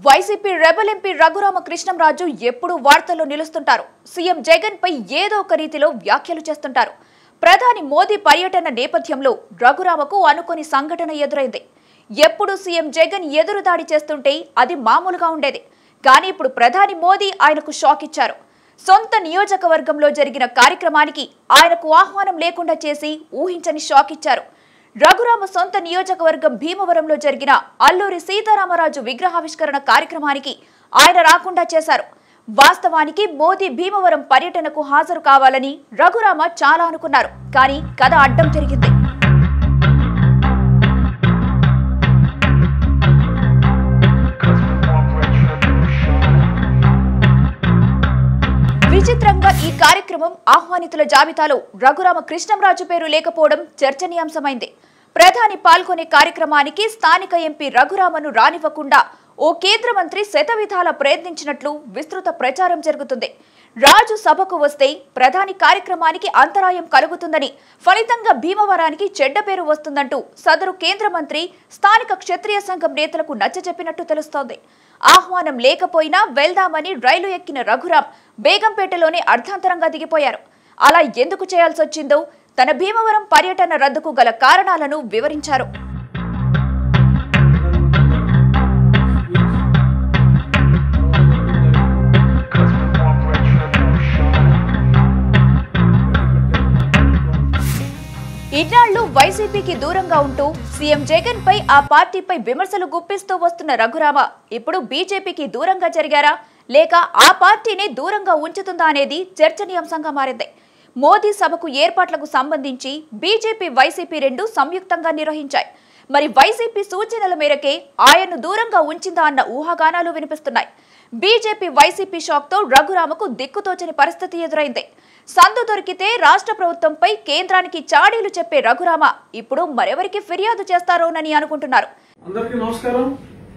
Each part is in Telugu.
YCP rebel MP Raghurama Krishnamraju ఎప్పుడూ వార్తల్లో నిలుస్తుంటారు సీఎం జగన్ పై ఏదో ఒక రీతిలో వ్యాఖ్యలు చేస్తుంటారు ప్రధాని మోదీ పర్యటన నేపథ్యంలో రఘురామకు అనుకోని సంఘటన ఎదురైంది ఎప్పుడు సీఎం జగన్ ఎదురుదాడి చేస్తుంటే అది మామూలుగా ఉండేది కానీ ఇప్పుడు ప్రధాని మోదీ ఆయనకు షాక్ ఇచ్చారు సొంత నియోజకవర్గంలో జరిగిన కార్యక్రమానికి ఆయనకు ఆహ్వానం లేకుండా చేసి ఊహించని షాక్ ఇచ్చారు రఘురామ సొంత నియోజకవర్గం భీమవరంలో జరిగిన అల్లూరి సీతారామరాజు విగ్రహావిష్కరణ కార్యక్రమానికి ఆయన రాకుండా చేశారు వాస్తవానికి మోదీ భీమవరం పర్యటనకు హాజరు కావాలని రఘురామ చాలా అనుకున్నారు కానీ కథ అడ్డం తిరిగింది విచిత్రంగా ఈ కార్యక్రమం ఆహ్వానితుల జాబితాలో రఘురామ కృష్ణంరాజు పేరు లేకపోవడం చర్చనీయాంశమైంది ప్రధాని పాల్గొనే కార్యక్రమానికి స్థానిక ఎంపీ రఘురామను రానివ్వకుండా ఓ కేంద్ర మంత్రి శతవిధాల ప్రయత్నించినట్లు విస్తృత ప్రచారం జరుగుతుంది రాజు సభకు వస్తే ప్రధాని కార్యక్రమానికి అంతరాయం కలుగుతుందని ఫలితంగా భీమవరానికి చెడ్డ పేరు వస్తుందంటూ సదరు కేంద్ర మంత్రి స్థానిక క్షత్రియ సంఘం నేతలకు నచ్చజెప్పినట్టు తెలుస్తోంది ఆహ్వానం లేకపోయినా వెళ్దామని రైలు ఎక్కిన రఘురాం బేగంపేటలోనే అర్ధాంతరంగా దిగిపోయారు అలా ఎందుకు చేయాల్సి వచ్చిందో తన భీమవరం పర్యటన రద్దుకు గల కారణాలను వివరించారు ఇన్నాళ్లు వైసీపీకి దూరంగా ఉంటూ సీఎం జగన్ పై ఆ పార్టీపై విమర్శలు గుప్పిస్తూ వస్తున్న రఘురామ ఇప్పుడు బీజేపీకి దూరంగా జరిగారా లేక ఆ పార్టీనే దూరంగా ఉంచుతుందా అనేది చర్చనీయాంశంగా మారింది మోదీ సభకు ఏర్పాట్లకు సంబంధించి బీజేపీ వైసీపీ రెండు సంయుక్తంగా నిర్వహించాయి మరి వైసీపీ సూచనల మేరకే ఆయన్ను దూరంగా ఉంచిందా అన్న ఊహాగానాలు వినిపిస్తున్నాయి బీజేపీ వైసీపీ షాక్తో రఘురామకు దిక్కుతోచని పరిస్థితి ఎదురైంది సందు దొరికితే రాష్ట్ర ప్రభుత్వంపై కేంద్రానికి చాడీలు చెప్పే రఘురామ ఇప్పుడు మరెవరికి ఫిర్యాదు చేస్తారోనని అనుకుంటున్నారు అందరికీ నమస్కారం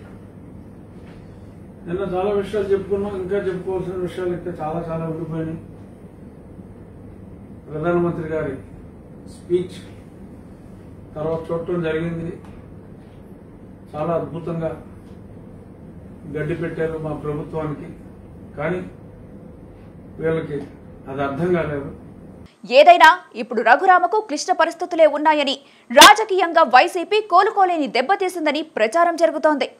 నిన్న చాలా విషయాలు చెప్పుకున్నాం ఇంకా చెప్పుకోవాల్సిన విషయాలు ఇంకా చాలా చాలా ఉండిపోయినాయి ప్రధానమంత్రి గారి స్పీచ్ తర్వాత చూడటం జరిగింది చాలా అద్భుతంగా గడ్డి పెట్టారు మా ప్రభుత్వానికి కానీ వీళ్ళకి అది అర్థం కాలేదు ఏదైనా ఇప్పుడు రఘురామకు క్లిష్ట పరిస్థితులే ఉన్నాయని రాజకీయంగా వైసీపీ కోలుకోలేని దెబ్బతీసిందని ప్రచారం జరుగుతోంది